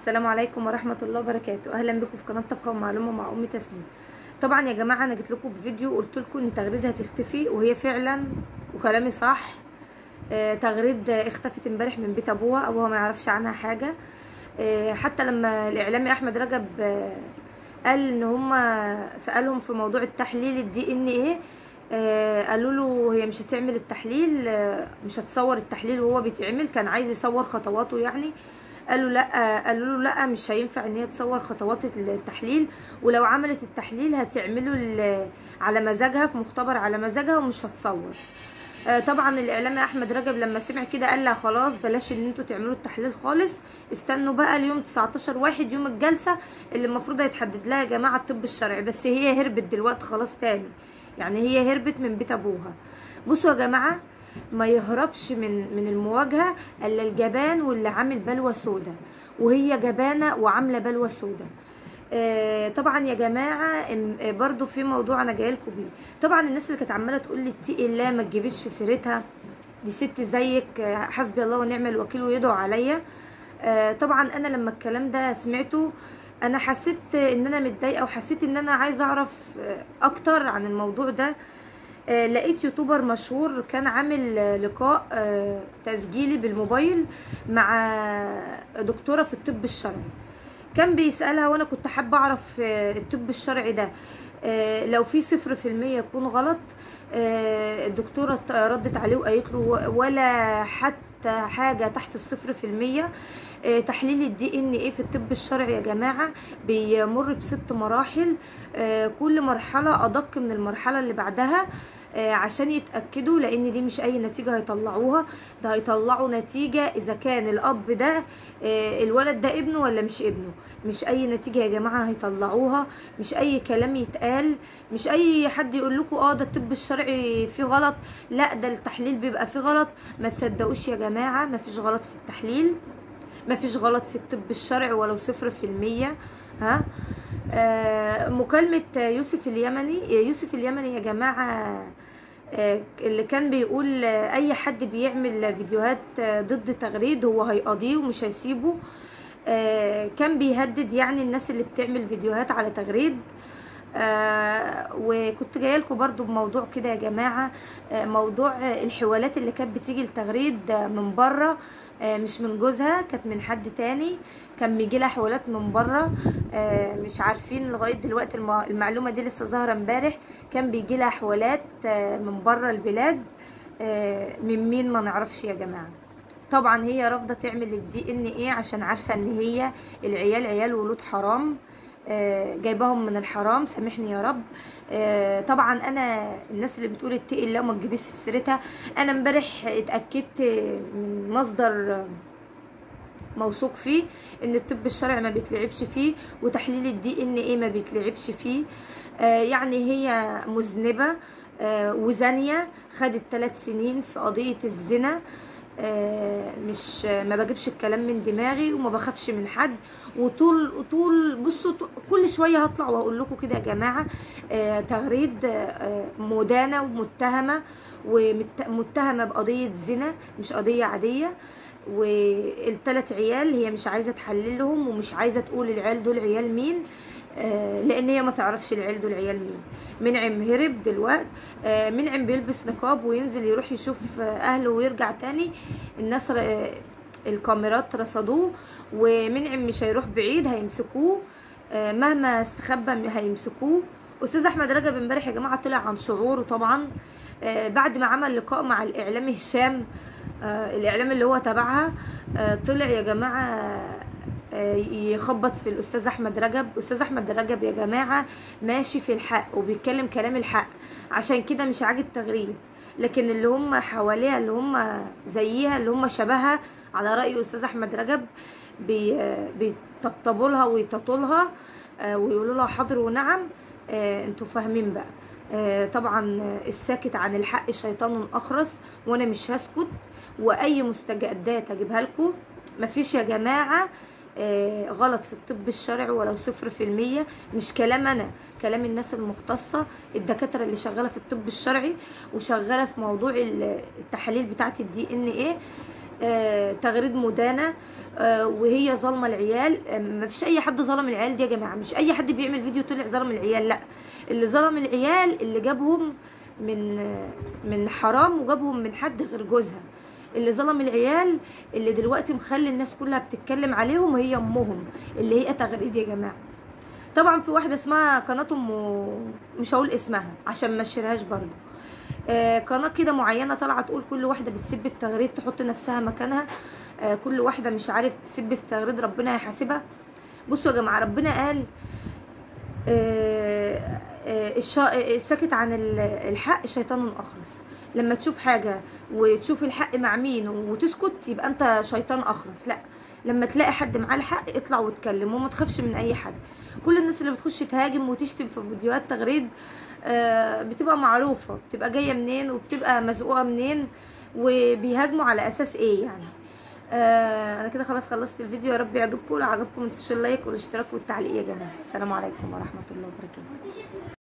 السلام عليكم ورحمه الله وبركاته اهلا بكم في قناه طبخه ومعلومه مع ام تسنيم طبعا يا جماعه انا جيت لكم بفيديو قلت لكم ان تغريده هتختفي وهي فعلا وكلامي صح آه تغريد اختفت امبارح من بيت ابوها ابوها ما يعرفش عنها حاجه آه حتى لما الاعلامي احمد رجب آه قال ان هما سالهم في موضوع التحليل الدي ان ايه آه قالوا له هي مش هتعمل التحليل آه مش هتصور التحليل وهو بيتعمل كان عايز يصور خطواته يعني قالوا لا قالوا له لا مش هينفع ان هي تصور خطوات التحليل ولو عملت التحليل هتعمله على مزاجها في مختبر على مزاجها ومش هتصور آه طبعا الاعلامي احمد رجب لما سمع كده قال لها خلاص بلاش ان انتوا تعملوا التحليل خالص استنوا بقى اليوم 19 واحد يوم الجلسه اللي المفروض هيتحدد لها يا جماعه الطب الشرعي بس هي هربت دلوقتي خلاص تاني يعني هي هربت من بيت ابوها بصوا يا جماعه ما يهربش من من المواجهه الا الجبان واللي عامل بلوى سودا وهي جبانه وعامله بلوى سودا آه طبعا يا جماعه برضو في موضوع انا جايه لكم بيه طبعا الناس اللي كانت عماله تقول لي اتقي الله ما تجيبيش في سيرتها دي ست زيك حسبي الله ونعم الوكيل ويدعو عليا آه طبعا انا لما الكلام ده سمعته انا حسيت ان انا متضايقه وحسيت ان انا عايزه اعرف اكتر عن الموضوع ده آه لقيت يوتيوبر مشهور كان عامل لقاء آه تسجيلي بالموبايل مع دكتوره في الطب الشرعي كان بيسالها وانا كنت حابه اعرف آه الطب الشرعي ده لو في صفر في المية يكون غلط الدكتورة ردت عليه وقالت له ولا حتى حاجة تحت الصفر في المية تحليل الدي ان ايه في الطب الشرعي يا جماعة بيمر بست مراحل كل مرحلة ادق من المرحلة اللي بعدها عشان يتأكدوا لان دي مش اي نتيجة هيطلعوها ده هيطلعوا نتيجة اذا كان الاب ده الولد ده ابنه ولا مش ابنه مش اي نتيجة يا جماعة هيطلعوها مش اي كلام يتقال مش اي حد يقول لكم اه ده الطب الشرعي فيه غلط لا ده التحليل بيبقى فيه غلط ما تصدقوش يا جماعة ما فيش غلط في التحليل ما فيش غلط في الطب الشرعي ولو صفر في المية ها آه مكالمة يوسف اليمني يوسف اليمني يا جماعة آه اللي كان بيقول آه اي حد بيعمل فيديوهات ضد تغريد هو هيقضيه ومش هيسيبه كان بيهدد يعني الناس اللي بتعمل فيديوهات على تغريد آه وكنت جايه لكم برضو بموضوع كده يا جماعه آه موضوع الحوالات اللي كانت بتيجي لتغريد من بره آه مش من جوزها كانت من حد تاني كان بيجي لها حوالات من بره آه مش عارفين لغايه دلوقتي المعلومه دي لسه ظاهره امبارح كان بيجي لها حوالات آه من بره البلاد آه من مين ما نعرفش يا جماعه طبعا هي رافضه تعمل الدي ان ايه عشان عارفه ان هي العيال عيال ولود حرام آه جايباهم من الحرام سامحني يا رب آه طبعا انا الناس اللي بتقول اتقي الله وما تجيبيش في سيرتها انا امبارح اتاكدت من مصدر موثوق فيه ان الطب الشرعي ما بيتلعبش فيه وتحليل الدي ان ايه ما بيتلعبش فيه آه يعني هي مذنبه وزانيه خدت ثلاث سنين في قضيه الزنا مش ما بجيبش الكلام من دماغي وما بخافش من حد وطول طول بصوا كل شويه هطلع واقول لكم كده يا جماعه آه تغريد آه مدانه ومتهمه ومتهمه بقضيه زنا مش قضيه عاديه والثلاث عيال هي مش عايزه تحللهم ومش عايزه تقول العيال دول عيال مين آه لان هي ما تعرفش العيال دول عيال مين منعم هرب دلوقتي آه منعم بيلبس نقاب وينزل يروح يشوف اهله ويرجع تاني الناس الكاميرات رصدوه ومنعم مش هيروح بعيد هيمسكوه آه مهما استخبى هيمسكوه استاذ احمد رجب امبارح يا جماعه طلع عن شعوره طبعا بعد ما عمل لقاء مع الاعلامي هشام الاعلام اللي هو تبعها طلع يا جماعه يخبط في الاستاذ احمد رجب استاذ احمد رجب يا جماعه ماشي في الحق وبيتكلم كلام الحق عشان كده مش عاجب تغريد لكن اللي هم حواليها اللي هم زيها اللي هم شبهها على راي استاذ احمد رجب بيطبطبوا لها ويطاطوا لها ويقولوا لها حاضر ونعم انتوا فاهمين بقى طبعا الساكت عن الحق شيطان اخرس وانا مش هسكت واي مستجدات اجيبها لكم مفيش يا جماعه آه غلط في الطب الشرعي ولو صفر في المية مش كلام انا كلام الناس المختصة الدكاترة اللي شغالة في الطب الشرعي وشغالة في موضوع التحاليل بتاعة الدي ان ايه آه تغريد مدانه آه وهي ظالمه العيال آه ما فيش اي حد ظلم العيال دي يا جماعه مش اي حد بيعمل فيديو طلع ظلم العيال لا اللي ظلم العيال اللي جابهم من آه من حرام وجابهم من حد غير جوزها اللي ظلم العيال اللي دلوقتي مخلي الناس كلها بتتكلم عليهم هي امهم اللي هي تغريد يا جماعه طبعا في واحده اسمها قناه ام مش هقول اسمها عشان ما اشيرهاش برضو آه قناه كده معينه طالعه تقول كل واحده بتسب في تغريد تحط نفسها مكانها آه كل واحده مش عارف تسب في تغريد ربنا هيحاسبها بصوا يا جماعه ربنا قال آه الساكت عن الحق شيطان اخرس لما تشوف حاجه وتشوف الحق مع مين وتسكت يبقى انت شيطان اخرس لا لما تلاقي حد معاه الحق اطلع واتكلم وما تخافش من اي حد كل الناس اللي بتخش تهاجم وتشتم في فيديوهات تغريد آه بتبقى معروفه بتبقى جايه منين وبتبقى مزقوقه منين وبيهاجموا على اساس ايه يعني آه انا كده خلاص خلصت الفيديو يا رب يعجبكم لو عجبكم ما تنسوش اللايك والاشتراك والتعليق يا جماعه السلام عليكم ورحمه الله وبركاته